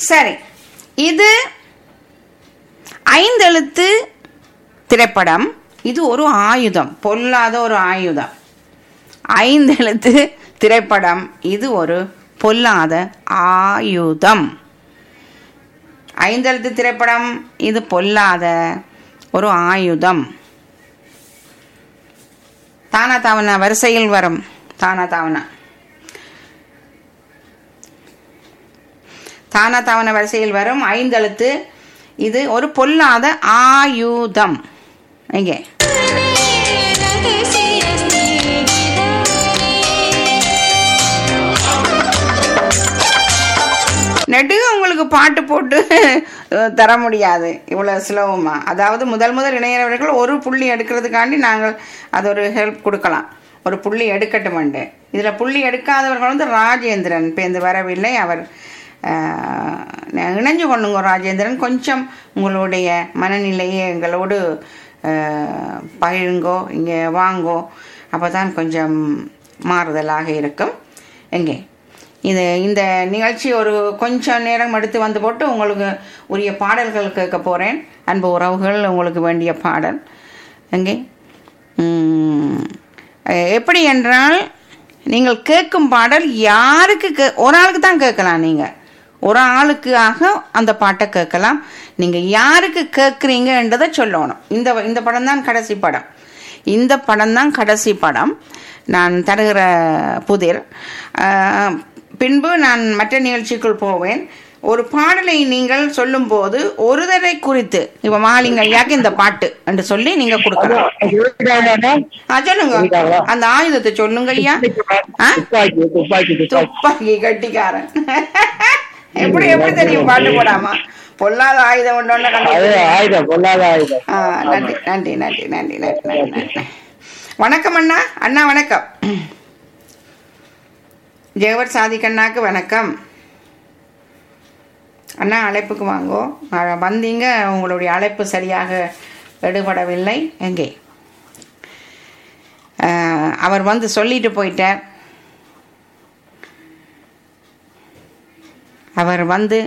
சரி இது ஐந்தெழுத்து திரைப்படம் இது ஒரு ஆயுதம் பொல்லாத ஒரு ஆயுதம் ஐந்தெழுத்து திரைப்படம் இது ஒரு பொல்லாத ஆயுதம் ஐந்தெழுத்து திரைப்படம் இது பொல்லாத ஒரு ஆயுதம் தானா தாவனா வரிசையில் வரும் தானா தாவனா தானா தாவன வரிசையில் வரும் ஐந்தெழுத்து இது ஒரு பொல்லாத ஆயுதம் எங்கே நெடுக உங்களுக்கு பாட்டு போட்டு அஹ், தர முடியாது இவ்வளோ சுலபமா அதாவது முதல் முதல் இணையவர்கள் ஒரு புள்ளி எடுக்கிறதுக்காண்டி நாங்கள் அது ஒரு ஹெல்ப் கொடுக்கலாம் ஒரு புள்ளி எடுக்கட்டுமண்டு இதில் புள்ளி எடுக்காதவர்கள் வந்து ராஜேந்திரன் பேருந்து வரவில்லை அவர் அஹ், இணைஞ்சு கொள்ளுங்க ராஜேந்திரன் கொஞ்சம் உங்களுடைய மனநிலையை எங்களோடு அஹ், பகிருங்கோ இங்கே வாங்கோ அப்போ தான் கொஞ்சம் மாறுதலாக இருக்கும் எங்கே இது இந்த நிகழ்ச்சி ஒரு கொஞ்சம் நேரம் எடுத்து வந்து போட்டு உங்களுக்கு உரிய பாடல்கள் கேட்க போகிறேன் அன்பு உறவுகள் உங்களுக்கு வேண்டிய பாடல் எங்கே உம், அஹ், எப்படி என்றால் நீங்கள் கேட்கும் பாடல் யாருக்கு கே ஒரு ஆளுக்கு தான் கேட்கலாம் நீங்கள் ஒரு ஆளுக்காக அந்த பாட்டை கேட்கலாம் நீங்கள் யாருக்கு கேட்குறீங்கன்றதை சொல்லணும் இந்த இந்த படம் தான் கடைசி படம் இந்த படம் தான் கடைசி படம் நான் தருகிற புதிர் ஆஹ், பின்பு நான் மற்ற நிகழ்ச்சிக்குள் போவேன் ஒரு பாடலை நீங்கள் சொல்லும்போது ஒருதரை குறித்து இப்ப மாலிங்க ஐயாக்கு இந்த பாட்டு என்று சொல்லி நீங்க கொடுக்கலாம் ஆ, சொல்லுங்க அந்த ஆயுதத்தை சொல்லுங்க ஐயா ஆ? துப்பாக்கி துப்பாக்கி துப்பாக்கி துப்பாக்கி கட்டிக்காரன் எப்படி எப்படி தெரியும் பாட்டு போடாமா பொல்லாத ஆயுதம் ஒன்று ஒன்று அது கண்டு ஆயுதம் பொல்லாத ஆயுதம் ஆ, நன்றி நன்றி நன்றி நன்றி நன்றி நன்றி நன்றி வணக்கம் அண்ணா அண்ணா வணக்கம் ஜெகவர் சாதிக்கண்ணாக்கு வணக்கம் அண்ணா அழைப்புக்கு வாங்கோ ஆ, வந்தீங்க உங்களுடைய அழைப்பு சரியாக எடுபடவில்லை எங்கே ஆ, அவர் வந்து சொல்லிட்டு போயிட்டார் அவர் வந்து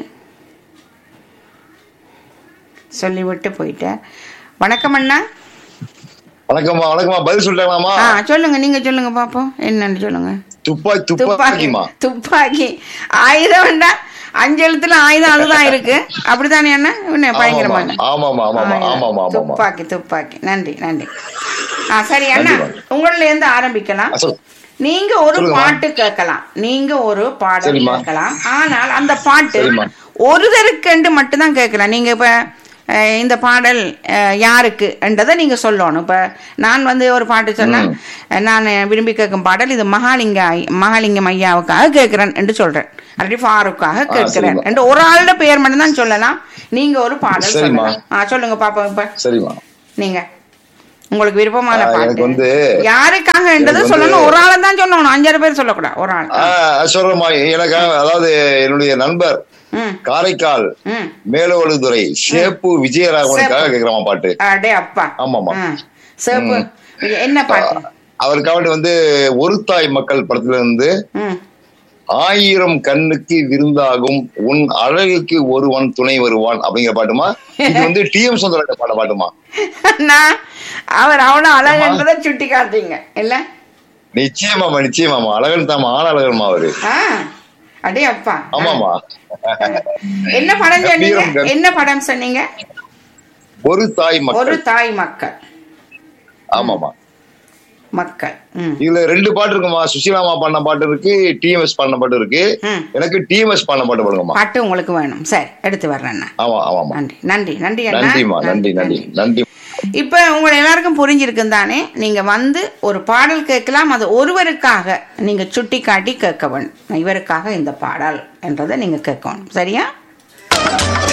சொல்லிவிட்டு போயிட்டார் வணக்கம் அண்ணா வணக்கம்மா வணக்கம்மா பதில் சொல்லிட்டாங்களாமா ஆ சொல்லுங்க நீங்க சொல்லுங்க பாப்போம் என்னன்னு சொல்லுங்க துப்பாக்கி துப்பாக்கி துப்பாக்கிமா துப்பாக்கி ஆயுதம் வேண்டாம் அஞ்சு எழுத்துல ஆயுதம் அதுதான் இருக்கு அப்படித்தானே அண்ணா என்ன பயங்கரமான ஆமாமா ஆமாமா ஆயுதம். ஆமாமா ஆமாமா துப்பாக்கி துப்பாக்கி நன்றி நன்றி ஆ சரி அண்ணா நன்றி, உங்கள இருந்து ஆரம்பிக்கலாம் ஆ, சொல்லு. நீங்க ஒரு சொல்லுங்கம்மா. பாட்டு கேட்கலாம் நீங்க ஒரு பாடல் சரிம்மா. கேட்கலாம் ஆனால் அந்த பாட்டு சரிம்மா. ஒருதருக்கென்று மட்டும்தான் கேட்கலாம் நீங்க இப்ப அஹ், இந்த பாடல் அஹ், யாருக்கு என்றதை நீங்க சொல்லணும் இப்ப நான் வந்து ஒரு பாட்டு சொன்னா அஹ், நான் விரும்பி கேட்கும் பாடல் இது மகாலிங்க ஐ- மகாலிங்கம் ஐயாவுக்காக கேட்கிறேன் என்று சொல்றேன் அல்லது ஃபாருக்காக கேட்கிறேன் சரிம்மா. என்று ஒரு ஆளோட பெயர் மட்டும் தான் சொல்லலாம் நீங்க ஒரு பாடல் சரிம்மா. சொல்லலாம் ஆ சொல்லுங்க பாப்போம் இப்ப சரிம்மா நீங்க உங்களுக்கு விருப்பமான ஆ, எனக்கு பாட்டு வந்து- யாருக்காக என்றதை எனக்கு சொல்லணும் வந்து- ஒரு ஆளை தான் சொல்லணும் அஞ்சாறு பேர் சொல்லக்கூடாது ஒரு ஆள் ஆ, சொல்றேம்மா எனக்கு அதாவது என்னுடைய நண்பர் ம் காரைக்கால் ம் மேலோடுதுறை சேப்பு விஜயராகவனுக்காக சேப்பு. கேக்குறமா பாட்டு அடே அப்பா ஆமாம்மா. ஆ. சிவப்பு என்ன பாட்டு அவருக்காக வந்து ஒரு தாய் மக்கள் படத்துல இருந்து ம் ஆயிரம் கண்ணுக்கு விருந்தாகும் உன் அழகுக்கு ஒருவன் துணை வருவான் அப்படிங்கிற பாட்டுமா இது வந்து டி எம் சுந்தர பாட பாட்டுமா நான் அவர் அவ்வளவு அழகுன்றதை சுட்டி காட்டுறீங்க இல்ல நிச்சயமாமா நிச்சயமாமா அழகன் தாமா ஆள் அழகன்மா அவரு ஆ அடே அப்பா ஆமாமா என்ன படம் சொன்னீங்க வீரம் கண்- என்ன படம் சொன்னீங்க ஒரு தாய் ஒரு மக்கள் தாய் மக்கள் ஆமாமா மக்கள் ம் இதுல ரெண்டு பாட்டு இருக்குமா சுசீலாமா பண்ண பாட்டு இருக்கு டிஎம்எஸ் பண்ண பாட்டு இருக்கு ம். எனக்கு டிஎம்எஸ் பண்ண பாட்டு பாடுங்கம்மா பாட்டு உங்களுக்கு வேணும் சரி எடுத்து வர்றேன் நான் ஆமா ஆமாமா நன்றி நன்றி நன்றி அண்ணா நன்றிமா நன்றி நன்றி நன்றி இப்ப உங்க எல்லாருக்கும் புரிஞ்சிருக்கும் தானே நீங்க வந்து ஒரு பாடல் கேட்கலாம் அது ஒருவருக்காக நீங்க சுட்டி காட்டி கேட்க வேணும் இவருக்காக இந்த பாடல் என்றதை நீங்க கேட்கணும் சரியா